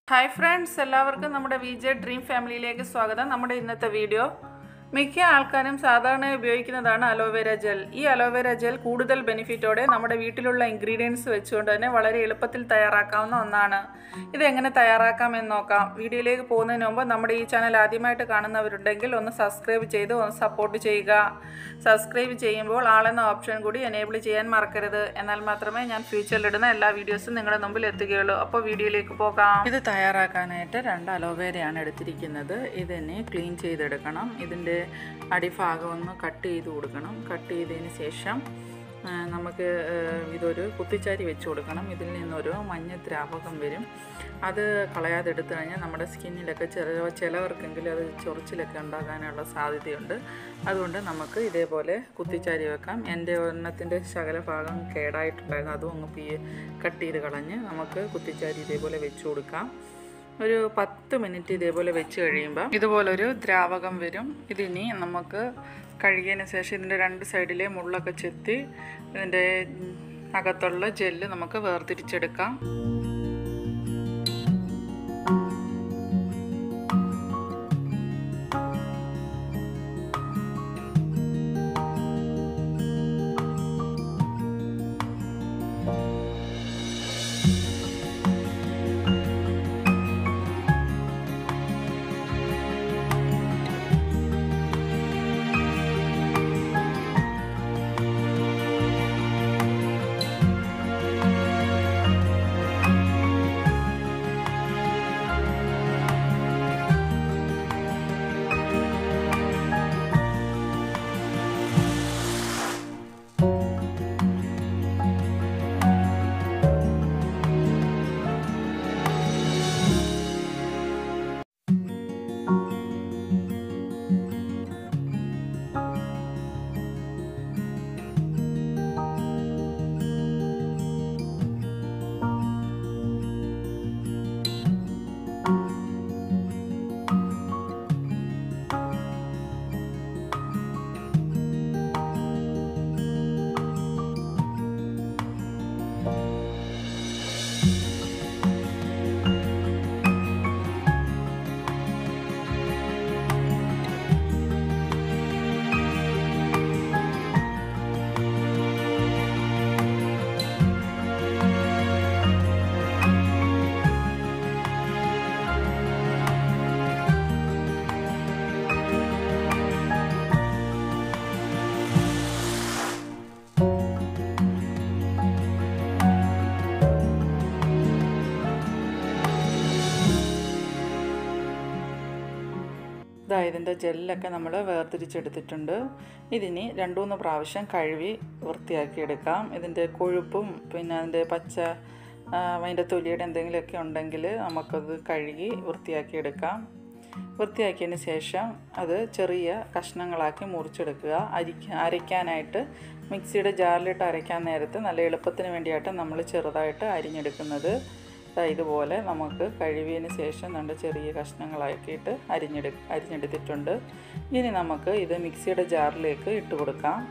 hi friends എല്ലാവർക്കും നമ്മുടെ V J dream ഫാമിലിയിലേക്ക് സ്വാഗതം നമ്മുടെ ഇന്നത്തെ വീഡിയോ മിക്ക ആൾക്കാരും സാധാരണ ഉപയോഗിക്കുന്നതാണ് അലോവേര ജെൽ ഈ അലോവേര ജെൽ കൂടുതൽ ബെനിഫിറ്റോടെ നമ്മുടെ വീട്ടിലുള്ള ഇൻഗ്രീഡിയൻസ് വെച്ചുകൊണ്ട് തന്നെ വളരെ എളുപ്പത്തിൽ തയ്യാറാക്കാവുന്ന ഒന്നാണ് ഇതെങ്ങനെ തയ്യാറാക്കാമെന്ന് നോക്കാം വീഡിയോയിലേക്ക് പോകുന്നതിന് മുമ്പ് നമ്മുടെ ഈ ചാനൽ ആദ്യമായിട്ട് കാണുന്നവരുണ്ടെങ്കിൽ ഒന്ന് സബ്സ്ക്രൈബ് ചെയ്ത് ഒന്ന് സപ്പോർട്ട് ചെയ്യുക സബ്സ്ക്രൈബ് ചെയ്യുമ്പോൾ ആളെന്ന ഓപ്ഷൻ കൂടി എനേബിൾ ചെയ്യാൻ മറക്കരുത് എന്നാൽ മാത്രമേ ഞാൻ ഫ്യൂച്ചറിലിടുന്ന എല്ലാ വീഡിയോസും നിങ്ങളുടെ മുമ്പിൽ എത്തുകയുള്ളൂ അപ്പോൾ വീഡിയോയിലേക്ക് പോകാം ഇത് തയ്യാറാക്കാനായിട്ട് രണ്ട് അലോവേരയാണ് എടുത്തിരിക്കുന്നത് ഇതിനെ ക്ലീൻ ചെയ്തെടുക്കണം ഇതിൻ്റെ അടിഭാഗം ഒന്ന് കട്ട് ചെയ്ത് കൊടുക്കണം കട്ട് ചെയ്തതിന് ശേഷം ആ, നമുക്ക് ആ, ഇതൊരു കുത്തിച്ചാരി വെച്ച് കൊടുക്കണം ഇതിൽ നിന്നൊരു മഞ്ഞ ദ്രാവകം വരും അത് കളയാതെ എടുത്തു കഴിഞ്ഞാൽ നമ്മുടെ സ്കിന്നിലൊക്കെ ചെറിയ ചിലവർക്കെങ്കിലും അത് ചൊറിച്ചിലൊക്കെ ഉണ്ടാകാനുള്ള സാധ്യതയുണ്ട് അതുകൊണ്ട് നമുക്ക് ഇതേപോലെ കുത്തിച്ചാരി വെക്കാം എൻ്റെ ഒരെണ്ണത്തിൻ്റെ ശകല ഭാഗം കേടായിട്ടുണ്ടായിരുന്നു അതും അങ്ങ് പി കട്ട് ചെയ്ത് കളഞ്ഞ് നമുക്ക് കുത്തിച്ചാരി ഇതേപോലെ വെച്ച് കൊടുക്കാം ഒരു പത്ത് മിനിറ്റ് ഇതേപോലെ വെച്ച് കഴിയുമ്പോൾ ഇതുപോലൊരു ദ്രാവകം വരും ഇതിനി നമുക്ക് കഴുകിയതിന് ശേഷം ഇതിൻ്റെ രണ്ട് സൈഡിലെ മുള്ളൊക്കെ ചെത്തി ഇതിൻ്റെ അകത്തുള്ള ജെല്ല് നമുക്ക് വേർതിരിച്ചെടുക്കാം ഇതാ ഇതിൻ്റെ ജെല്ലൊക്കെ നമ്മൾ വേർതിരിച്ചെടുത്തിട്ടുണ്ട് ഇതിനി രണ്ട് മൂന്ന് പ്രാവശ്യം കഴുകി വൃത്തിയാക്കി എടുക്കാം ഇതിൻ്റെ കൊഴുപ്പും പിന്നെ അതിൻ്റെ പച്ച ആ, അതിൻ്റെ തൊലിയുടെ എന്തെങ്കിലുമൊക്കെ ഉണ്ടെങ്കിൽ നമുക്കത് കഴുകി വൃത്തിയാക്കി എടുക്കാം വൃത്തിയാക്കിയതിന് ശേഷം അത് ചെറിയ കഷ്ണങ്ങളാക്കി മുറിച്ചെടുക്കുക അരിക്ക അരയ്ക്കാനായിട്ട് മിക്സിയുടെ ജാറിലിട്ട് അരയ്ക്കാൻ നേരത്ത് നല്ല എളുപ്പത്തിന് വേണ്ടിയിട്ട് നമ്മൾ ചെറുതായിട്ട് അരിഞ്ഞെടുക്കുന്നത് ദാ ഇതുപോലെ നമുക്ക് കഴുകിയതിന് ശേഷം രണ്ട് ചെറിയ കഷ്ണങ്ങളാക്കിയിട്ട് അരിഞ്ഞെടു അരിഞ്ഞെടുത്തിട്ടുണ്ട് ഇനി നമുക്ക് ഇത് മിക്സിയുടെ ജാറിലേക്ക് ഇട്ട് കൊടുക്കാം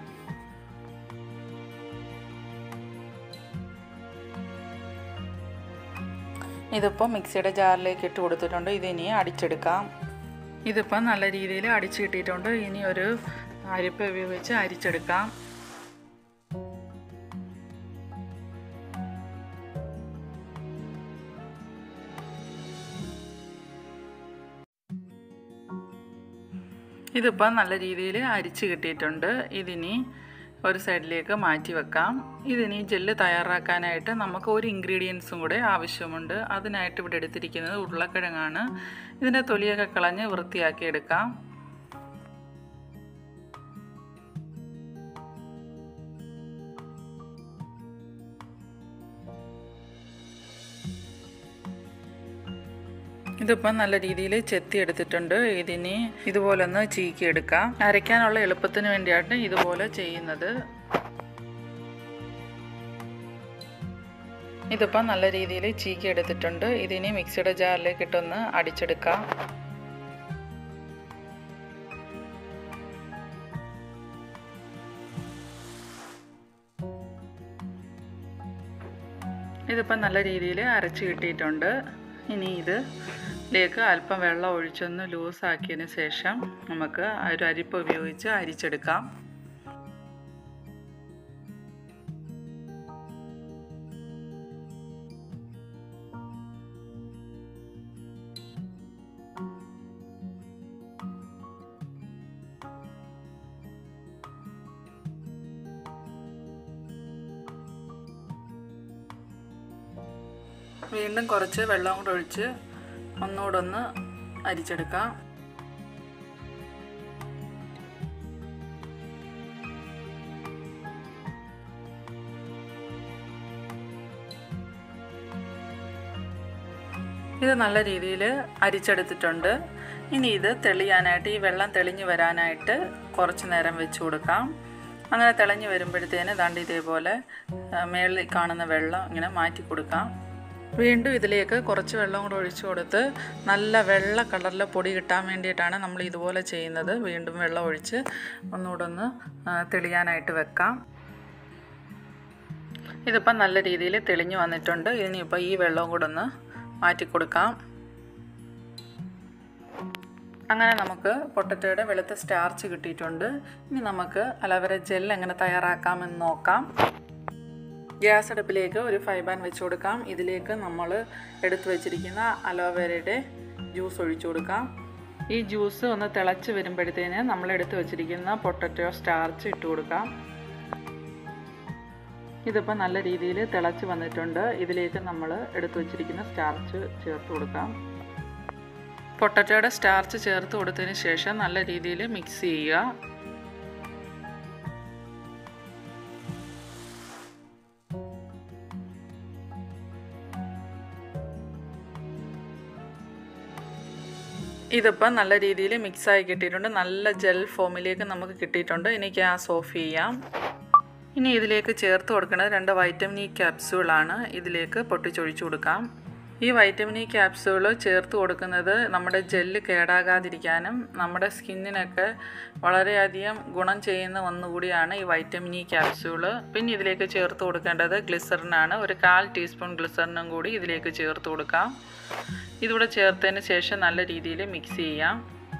ഇതിപ്പോൾ മിക്സിയുടെ ജാറിലേക്ക് ഇട്ട് കൊടുത്തിട്ടുണ്ട് ഇതിനി അടിച്ചെടുക്കാം ഇതിപ്പോൾ നല്ല രീതിയിൽ അടിച്ച് കിട്ടിയിട്ടുണ്ട് ഇനി ഒരു അരിപ്പ ഉപയോഗിച്ച് അരിച്ചെടുക്കാം ഇതിപ്പോൾ നല്ല രീതിയിൽ അരിച്ച് കിട്ടിയിട്ടുണ്ട് ഇതിനി ഒരു സൈഡിലേക്ക് മാറ്റി വെക്കാം ഇതിനി ജെല്ല് തയ്യാറാക്കാനായിട്ട് നമുക്ക് ഒരു ഇൻഗ്രീഡിയൻസും കൂടെ ആവശ്യമുണ്ട് അതിനായിട്ട് ഇവിടെ എടുത്തിരിക്കുന്നത് ഉരുളക്കിഴങ്ങാണ് ഇതിൻ്റെ തൊലിയൊക്കെ കളഞ്ഞ് വൃത്തിയാക്കി എടുക്കാം ഇതിപ്പം നല്ല രീതിയിൽ ചെത്തി എടുത്തിട്ടുണ്ട് ഇതിനി ഇതുപോലെ ഒന്ന് ചീക്കി എടുക്കാം അരയ്ക്കാനുള്ള എളുപ്പത്തിന് വേണ്ടിയാണ് ഇതുപോലെ ചെയ്യുന്നത് ഇതിപ്പം നല്ല രീതിയിൽ ചീക്കി എടുത്തിട്ടുണ്ട് ഇതിനി മിക്സിയുടെ ജാറിലേക്ക് ഇട്ടൊന്ന് അടിച്ചെടുക്കാം ഇതിപ്പം നല്ല രീതിയിൽ അരച്ച് കിട്ടിയിട്ടുണ്ട് ഇനി ഇത് ഇതിലേക്ക് അല്പം വെള്ളം ഒഴിച്ചൊന്ന് ലൂസാക്കിയതിന് ശേഷം നമുക്ക് ആ ഒരു അരിപ്പ് ഉപയോഗിച്ച് അരിച്ചെടുക്കാം വീണ്ടും കുറച്ച് വെള്ളം കൂടെ ഒഴിച്ച് ഒന്നുകൂടെ ഒന്ന് അരിച്ചെടുക്കാം ഇത് നല്ല രീതിയിൽ അരിച്ചെടുത്തിട്ടുണ്ട് ഇനി ഇത് തെളിയാനായിട്ട് ഈ വെള്ളം തെളിഞ്ഞു വരാനായിട്ട് കുറച്ച് നേരം വെച്ച് കൊടുക്കാം അങ്ങനെ തെളിഞ്ഞു വരുമ്പോഴത്തേന് ദാണ്ട് ഇതേപോലെ മേളിൽ കാണുന്ന വെള്ളം ഇങ്ങനെ മാറ്റി കൊടുക്കാം വീണ്ടും ഇതിലേക്ക് കുറച്ച് വെള്ളം കൂടെ ഒഴിച്ചു കൊടുത്ത് നല്ല വെള്ള കളറിലെ പൊടി കിട്ടാൻ വേണ്ടിയിട്ടാണ് നമ്മൾ ഇതുപോലെ ചെയ്യുന്നത് വീണ്ടും വെള്ളം ഒഴിച്ച് ഒന്നുകൂടെ ഒന്ന് തെളിയാനായിട്ട് വെക്കാം ഇതിപ്പം നല്ല രീതിയിൽ തെളിഞ്ഞു വന്നിട്ടുണ്ട് ഇനിയിപ്പോൾ ഈ വെള്ളവും കൂടെ ഒന്ന് മാറ്റി കൊടുക്കാം അങ്ങനെ നമുക്ക് പൊട്ടറ്റോയുടെ വെളുത്ത സ്റ്റാർച്ച് കിട്ടിയിട്ടുണ്ട് ഇനി നമുക്ക് അലവര ജെൽ എങ്ങനെ തയ്യാറാക്കാമെന്ന് നോക്കാം ഗ്യാസ് അടുപ്പിലേക്ക് ഒരു ഫ്രൈ പാൻ വെച്ച് കൊടുക്കാം ഇതിലേക്ക് നമ്മൾ എടുത്തു വെച്ചിരിക്കുന്ന അലോവേരയുടെ ജ്യൂസ് ഒഴിച്ചു കൊടുക്കാം ഈ ജ്യൂസ് ഒന്ന് തിളച്ച് വരുമ്പോഴത്തേന് നമ്മൾ എടുത്തു വെച്ചിരിക്കുന്ന പൊട്ടറ്റോ സ്റ്റാർച്ച് ഇട്ട് കൊടുക്കാം ഇതിപ്പോൾ നല്ല രീതിയിൽ തിളച്ച് വന്നിട്ടുണ്ട് ഇതിലേക്ക് നമ്മൾ എടുത്തു വച്ചിരിക്കുന്ന സ്റ്റാർച്ച് ചേർത്ത് കൊടുക്കാം പൊട്ടറ്റോയുടെ സ്റ്റാർച്ച് ചേർത്ത് കൊടുത്തതിന് ശേഷം നല്ല രീതിയിൽ മിക്സ് ചെയ്യുക ഇതിപ്പോൾ നല്ല രീതിയിൽ മിക്സായി കിട്ടിയിട്ടുണ്ട് നല്ല ജെൽ ഫോമിലേക്ക് നമുക്ക് കിട്ടിയിട്ടുണ്ട് ഇനി ഗ്യാസ് ഓഫ് ചെയ്യാം ഇനി ഇതിലേക്ക് ചേർത്ത് കൊടുക്കുന്നത് രണ്ട് വൈറ്റമിൻ ഇ ക്യാപ്സ്യൂളാണ് ഇതിലേക്ക് പൊട്ടിച്ചൊഴിച്ചു കൊടുക്കാം ഈ വൈറ്റമിൻ ഇ ക്യാപ്സ്യൂൾ ചേർത്ത് കൊടുക്കുന്നത് നമ്മുടെ ജെല്ല് കേടാകാതിരിക്കാനും നമ്മുടെ സ്കിന്നിനൊക്കെ വളരെയധികം ഗുണം ചെയ്യുന്ന ഒന്നുകൂടിയാണ് ഈ വൈറ്റമിൻ ഇ ക്യാപ്സ്യൂള് പിന്നെ ഇതിലേക്ക് ചേർത്ത് കൊടുക്കേണ്ടത് ഗ്ലിസറിനാണ് ഒരു കാൽ ടീസ്പൂൺ ഗ്ലിസറിനും കൂടി ഇതിലേക്ക് ചേർത്ത് കൊടുക്കാം ഇതിവിടെ ചേർത്തതിന് ശേഷം നല്ല രീതിയിൽ മിക്സ് ചെയ്യാം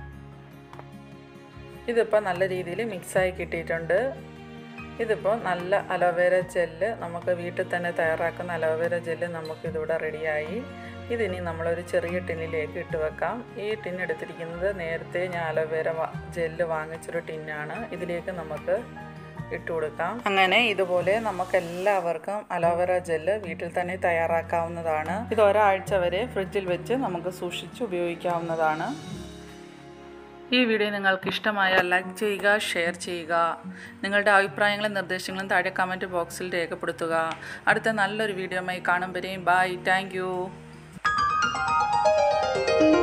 ഇതിപ്പോൾ നല്ല രീതിയിൽ മിക്സായി കിട്ടിയിട്ടുണ്ട് ഇതിപ്പോൾ നല്ല അലോവേര ജെല്ല് നമുക്ക് വീട്ടിൽ തന്നെ തയ്യാറാക്കുന്ന അലോവേര ജെല്ല് നമുക്കിതിവിടെ റെഡിയായി ഇതിനി നമ്മളൊരു ചെറിയ ടിന്നിലേക്ക് ഇട്ട് വെക്കാം ഈ ടിൻ എടുത്തിരിക്കുന്നത് നേരത്തെ ഞാൻ അലോവേര ജെല്ല് വാങ്ങിച്ചൊരു ടിന്നാണ് ഇതിലേക്ക് നമുക്ക് ഇട്ട് കൊടുക്കാം അങ്ങനെ ഇതുപോലെ നമുക്ക് എല്ലാവർക്കും അലോവേര ജെല്ല് വീട്ടിൽ തന്നെ തയ്യാറാക്കാവുന്നതാണ് ഇത് ഒരാഴ്ച വരെ ഫ്രിഡ്ജിൽ വെച്ച് നമുക്ക് സൂക്ഷിച്ച് ഉപയോഗിക്കാവുന്നതാണ് ഈ വീഡിയോ നിങ്ങൾക്ക് ഇഷ്ടമായാൽ ലൈക്ക് ചെയ്യുക ഷെയർ ചെയ്യുക നിങ്ങളുടെ അഭിപ്രായങ്ങളും നിർദ്ദേശങ്ങളും താഴെ കമൻറ്റ് ബോക്സിൽ രേഖപ്പെടുത്തുക അടുത്ത നല്ലൊരു വീഡിയോയുമായി കാണും വരെയും ബൈ താങ്ക്